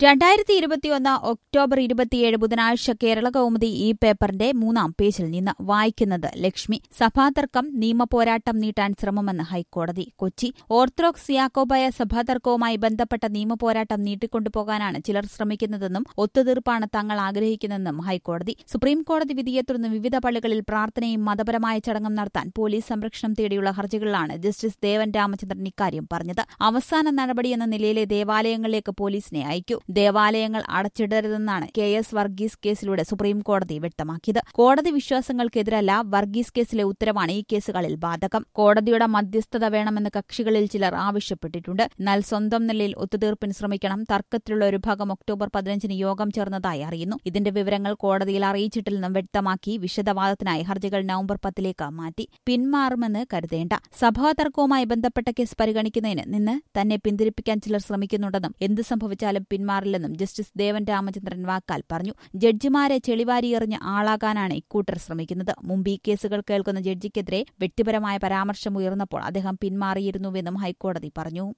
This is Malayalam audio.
രണ്ടായിരത്തി ഇരുപത്തിയൊന്ന് ഒക്ടോബർ ഇരുപത്തിയേഴ് ബുധനാഴ്ച കേരള കൗമുദി ഈ പേപ്പറിന്റെ മൂന്നാം പേജിൽ നിന്ന് വായിക്കുന്നത് ലക്ഷ്മി സഭാതർക്കം നിയമപോരാട്ടം നീട്ടാൻ ശ്രമമെന്ന് ഹൈക്കോടതി കൊച്ചി ഓർത്തഡോക്സ് യാക്കോബായ സഭാതർക്കവുമായി ബന്ധപ്പെട്ട നിയമപോരാട്ടം നീട്ടിക്കൊണ്ടുപോകാനാണ് ചിലർ ശ്രമിക്കുന്നതെന്നും ഒത്തുതീർപ്പാണ് തങ്ങൾ ആഗ്രഹിക്കുന്നതെന്നും ഹൈക്കോടതി സുപ്രീംകോടതി വിധിയെ തുടർന്ന് വിവിധ പള്ളികളിൽ പ്രാർത്ഥനയും മതപരമായ ചടങ്ങും നടത്താൻ പോലീസ് സംരക്ഷണം തേടിയുള്ള ഹർജികളിലാണ് ജസ്റ്റിസ് ദേവൻ രാമചന്ദ്രൻ ഇക്കാര്യം പറഞ്ഞത് അവസാന നടപടിയെന്ന നിലയിലെ ദേവാലയങ്ങളിലേക്ക് പോലീസിനെ അയക്കൂ ദേവാലയങ്ങൾ അടച്ചിടരുതെന്നാണ് കെ എസ് വർഗീസ് കേസിലൂടെ സുപ്രീംകോടതി വ്യക്തമാക്കിയത് കോടതി വിശ്വാസങ്ങൾക്കെതിരല്ല വർഗീസ് കേസിലെ ഉത്തരവാണ് ഈ കേസുകളിൽ ബാധകം കോടതിയുടെ മധ്യസ്ഥത വേണമെന്ന് കക്ഷികളിൽ ചിലർ ആവശ്യപ്പെട്ടിട്ടുണ്ട് എന്നാൽ സ്വന്തം നിലയിൽ ഒത്തുതീർപ്പിന് ശ്രമിക്കണം തർക്കത്തിലുള്ള ഒരു ഭാഗം ഒക്ടോബർ പതിനഞ്ചിന് യോഗം ചേർന്നതായി അറിയുന്നു ഇതിന്റെ വിവരങ്ങൾ കോടതിയിൽ അറിയിച്ചിട്ടില്ലെന്നും വ്യക്തമാക്കി വിശദവാദത്തിനായി ഹർജികൾ നവംബർ പത്തിലേക്ക് മാറ്റി പിന്മാറുമെന്ന് കരുതേണ്ട സഭാതർക്കവുമായി ബന്ധപ്പെട്ട കേസ് പരിഗണിക്കുന്നതിന് നിന്ന് തന്നെ പിന്തിരിപ്പിക്കാൻ ചിലർ ശ്രമിക്കുന്നുണ്ടെന്നും എന്ത് സംഭവിച്ചാലും പിന്മാറില്ലെന്നും ജസ്റ്റിസ് ദേവൻ രാമചന്ദ്രൻ വാക്കാൽ പറഞ്ഞു ജഡ്ജിമാരെ ചെളിവാരിയെറിഞ്ഞ് ആളാകാനാണ് ഇക്കൂട്ടർ ശ്രമിക്കുന്നത് മുമ്പ് ഈ കേസുകൾ കേൾക്കുന്ന ജഡ്ജിക്കെതിരെ വ്യക്തിപരമായ പരാമർശം ഉയർന്നപ്പോൾ അദ്ദേഹം പിന്മാറിയിരുന്നുവെന്നും ഹൈക്കോടതി പറഞ്ഞു